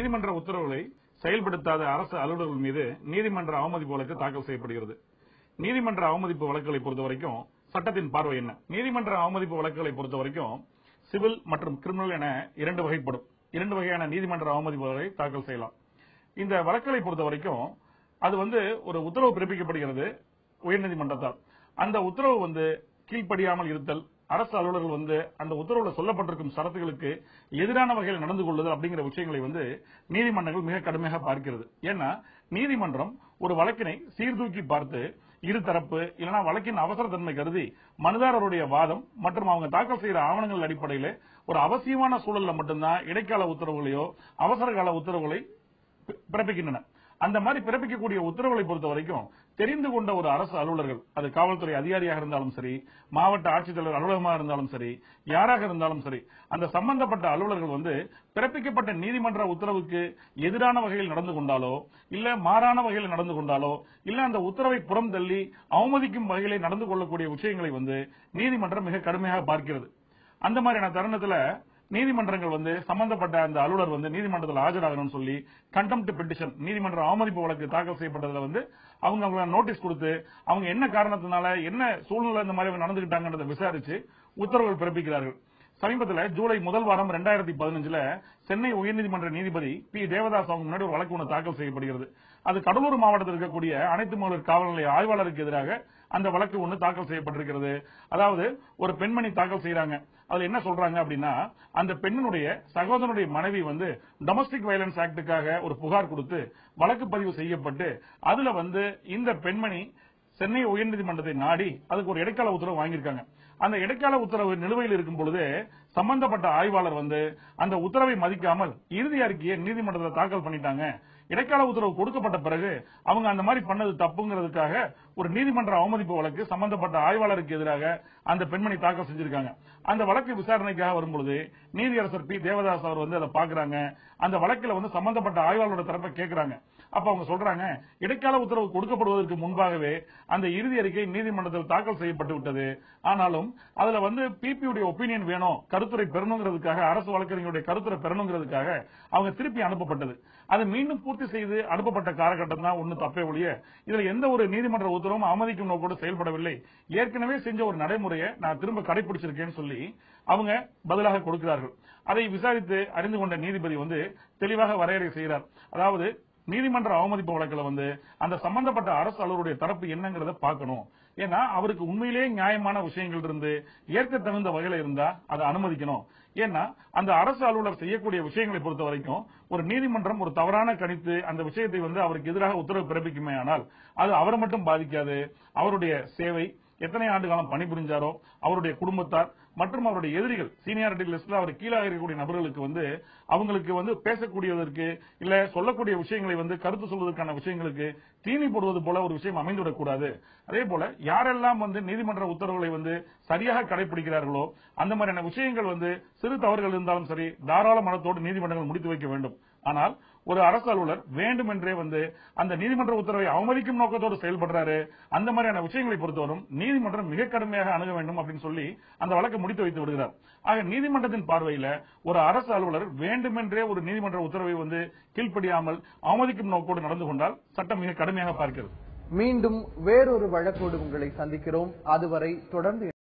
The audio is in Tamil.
நீதிமன்ற உத்தரவுகளை செயல்படுத்தாத அரசு அலுவலர்கள் மீது நீதிமன்ற அவமதிப்பு வழக்கு தாக்கல் செய்யப்படுகிறது நீதிமன்ற அவமதிப்பு வழக்குகளை பொறுத்த வரைக்கும் சட்டத்தின் பார்வை என்ன நீதிமன்ற அவமதிப்பு வழக்குகளை பொறுத்த வரைக்கும் சிவில் மற்றும் கிரிமினல் என இரண்டு வகைப்படும் இரண்டு வகையான நீதிமன்ற அவமதிப்பு வழக்கை தாக்கல் செய்யலாம் இந்த வழக்குகளை பொறுத்த வரைக்கும் அது வந்து ஒரு உத்தரவு பிறப்பிக்கப்படுகிறது உயர்நீதிமன்றத்தால் அந்த உத்தரவு வந்து கீழ்ப்படியாமல் இருத்தல் அரசு அலுவலர்கள் வந்து அந்த உத்தரவுல சொல்லப்பட்டிருக்கும் சரத்துகளுக்கு எதிரான வகையில் நடந்து கொள்ளுதல் அப்படிங்கிற விஷயங்களை வந்து நீதிமன்றங்கள் மிக கடுமையாக பார்க்கிறது ஏன்னா நீதிமன்றம் ஒரு வழக்கினை சீர்தூக்கி பார்த்து இருதரப்பு இல்லைன்னா வழக்கின் அவசர தன்மை கருதி மனுதாரருடைய வாதம் மற்றும் அவங்க தாக்கல் செய்யற ஆவணங்கள் அடிப்படையில் ஒரு அவசியமான சூழல்ல மட்டும்தான் இடைக்கால உத்தரவுகளையோ அவசர கால உத்தரவுகளை பி- பிறப்பிக்கின்றன அந்த மாதிரி பிறப்பிக்கக்கூடிய உத்தரவுகளை பொறுத்த வரைக்கும் தெரிந்து கொண்ட ஒரு அரசு அலுவலர்கள் அது காவல்துறை அதிகாரியாக இருந்தாலும் சரி மாவட்ட ஆட்சித்தலைவர் அலுவலகமாக இருந்தாலும் சரி யாராக இருந்தாலும் சரி அந்த சம்பந்தப்பட்ட அலுவலர்கள் வந்து பிறப்பிக்கப்பட்ட நீதிமன்ற உத்தரவுக்கு எதிரான வகையில் நடந்து கொண்டாலோ இல்ல மாறான வகையில் நடந்து கொண்டாலோ இல்ல அந்த உத்தரவை புறம் தள்ளி அவமதிக்கும் வகையிலே நடந்து கொள்ளக்கூடிய விஷயங்களை வந்து நீதிமன்றம் மிக கடுமையாக பார்க்கிறது அந்த மாதிரியான தருணத்துல நீதிமன்றங்கள் வந்து சம்பந்தப்பட்ட அந்த அலுவலர் வந்து நீதிமன்றத்தில் ஆஜராகணும்னு சொல்லி கண்டெம்ட் பெட்டிஷன் நீதிமன்ற அவமதிப்பு வழக்கு தாக்கல் செய்யப்பட்டதுல வந்து அவங்க அவங்க நோட்டீஸ் கொடுத்து அவங்க என்ன காரணத்தினால என்ன சூழ்நிலை இந்த மாதிரி அவங்க நடந்துகிட்டாங்கன்றதை விசாரிச்சு உத்தரவுகள் பிறப்பிக்கிறார்கள் சமீபத்தில் ஜூலை முதல் வாரம் ரெண்டாயிரத்தி பதினஞ்சுல சென்னை உயர்நீதிமன்ற நீதிபதி பி தேவதாஸ் அவங்க முன்னாடி ஒரு வழக்கு ஒன்று தாக்கல் செய்யப்படுகிறது அது கடலூர் மாவட்டத்தில் இருக்கக்கூடிய அனைத்து மகளிர் காவல் நிலைய ஆய்வாளருக்கு எதிராக அந்த வழக்கு ஒன்று தாக்கல் செய்யப்பட்டிருக்கிறது அதாவது ஒரு பெண்மணி தாக்கல் செய்யறாங்க அதுல என்ன சொல்றாங்க அப்படின்னா அந்த பெண்ணினுடைய சகோதரனுடைய மனைவி வந்து டொமஸ்டிக் வயலன்ஸ் ஆக்டுக்காக ஒரு புகார் கொடுத்து வழக்கு பதிவு செய்யப்பட்டு அதுல வந்து இந்த பெண்மணி சென்னை உயர்நீதிமன்றத்தை நாடி அதுக்கு ஒரு இடைக்கால உத்தரவு வாங்கியிருக்காங்க அந்த இடைக்கால உத்தரவு நிலுவையில் இருக்கும் பொழுது சம்பந்தப்பட்ட ஆய்வாளர் வந்து அந்த உத்தரவை மதிக்காமல் இறுதி அறிக்கையை நீதிமன்றத்தில் தாக்கல் பண்ணிட்டாங்க இடைக்கால உத்தரவு கொடுக்கப்பட்ட பிறகு அவங்க அந்த மாதிரி பண்ணது தப்புங்கிறதுக்காக ஒரு நீதிமன்ற அவமதிப்பு வழக்கு சம்பந்தப்பட்ட ஆய்வாளருக்கு எதிராக அந்த பெண்மணி தாக்கல் செஞ்சிருக்காங்க அந்த வழக்கு விசாரணைக்காக வரும்பொழுது நீதியரசர் பி தேவதாஸ் அவர் வந்து அதை பாக்குறாங்க அந்த வழக்குல வந்து சம்பந்தப்பட்ட ஆய்வாளரோட தரப்பை கேட்கறாங்க அப்ப அவங்க சொல்றாங்க இடைக்கால உத்தரவு கொடுக்கப்படுவதற்கு முன்பாகவே அந்த இறுதி அறிக்கை நீதிமன்றத்தில் தாக்கல் செய்யப்பட்டு விட்டது ஆனாலும் அதுல வந்து பிபியுடைய ஒப்பீனியன் வேணும் கருத்துரை பெறணுங்கிறதுக்காக அரசு வழக்கறிஞருடைய கருத்துரை பெறணுங்கிறதுக்காக அவங்க திருப்பி அனுப்பப்பட்டது அது மீண்டும் பூர்த்தி செய்து அனுப்பப்பட்ட காலகட்டம் தான் ஒண்ணு தப்பே ஒழிய இதுல எந்த ஒரு நீதிமன்ற உத்தரவும் அவமதிக்கும் நோக்கோடு செயல்படவில்லை ஏற்கனவே செஞ்ச ஒரு நடைமுறையை நான் திரும்ப கடைபிடிச்சிருக்கேன்னு சொல்லி அவங்க பதிலாக கொடுக்கிறார்கள் அதை விசாரித்து அறிந்து கொண்ட நீதிபதி வந்து தெளிவாக வரையறை செய்கிறார் அதாவது நீதிமன்ற அவமதிப்பு வழக்குல வந்து அந்த சம்பந்தப்பட்ட அரசு அலுவலருடைய தரப்பு என்னங்கிறத பார்க்கணும் ஏன்னா அவருக்கு உண்மையிலேயே நியாயமான விஷயங்கள் இருந்து ஏற்க தகுந்த வகையில இருந்தா அதை அனுமதிக்கணும் ஏன்னா அந்த அரசு அலுவலர் செய்யக்கூடிய விஷயங்களை பொறுத்த வரைக்கும் ஒரு நீதிமன்றம் ஒரு தவறான கணித்து அந்த விஷயத்தை வந்து அவருக்கு எதிராக உத்தரவு பிறப்பிக்குமே ஆனால் அது அவரை மட்டும் பாதிக்காது அவருடைய சேவை எத்தனை ஆண்டு காலம் பணிபுரிஞ்சாரோ அவருடைய குடும்பத்தார் மற்றும் அவருடைய எதிரிகள் சீனியாரிட்டி லிஸ்ட்ல அவர் கீழாக இருக்கக்கூடிய நபர்களுக்கு வந்து அவங்களுக்கு வந்து பேசக்கூடியதற்கு இல்ல சொல்லக்கூடிய விஷயங்களை வந்து கருத்து சொல்வதற்கான விஷயங்களுக்கு தீனி போடுவது போல ஒரு விஷயம் அமைந்துவிடக் கூடாது அதே போல யாரெல்லாம் வந்து நீதிமன்ற உத்தரவுகளை வந்து சரியாக கடைபிடிக்கிறார்களோ அந்த மாதிரியான விஷயங்கள் வந்து சிறு தவறுகள் இருந்தாலும் சரி தாராள மனத்தோடு நீதிமன்றங்கள் முடித்து வைக்க வேண்டும் ஆனால் ஒரு அரசு அலுவலர் வேண்டுமென்றே வந்து அந்த நீதிமன்ற உத்தரவை அவமதிக்கும் நோக்கத்தோடு செயல்படுறாரு அந்த மாதிரியான விஷயங்களை பொறுத்தவரும் நீதிமன்றம் மிக கடுமையாக அணுக வேண்டும் அப்படின்னு சொல்லி அந்த வழக்கை முடித்து வைத்து விடுகிறார் ஆக நீதிமன்றத்தின் பார்வையில ஒரு அரசு அலுவலர் வேண்டுமென்றே ஒரு நீதிமன்ற உத்தரவை வந்து கீழ்ப்படியாமல் அவமதிக்கும் நோக்கோடு நடந்து கொண்டால் சட்டம் மிக கடுமையாக பார்க்கிறது மீண்டும் வேறொரு வழக்கோடு உங்களை சந்திக்கிறோம் அதுவரை தொடர்ந்து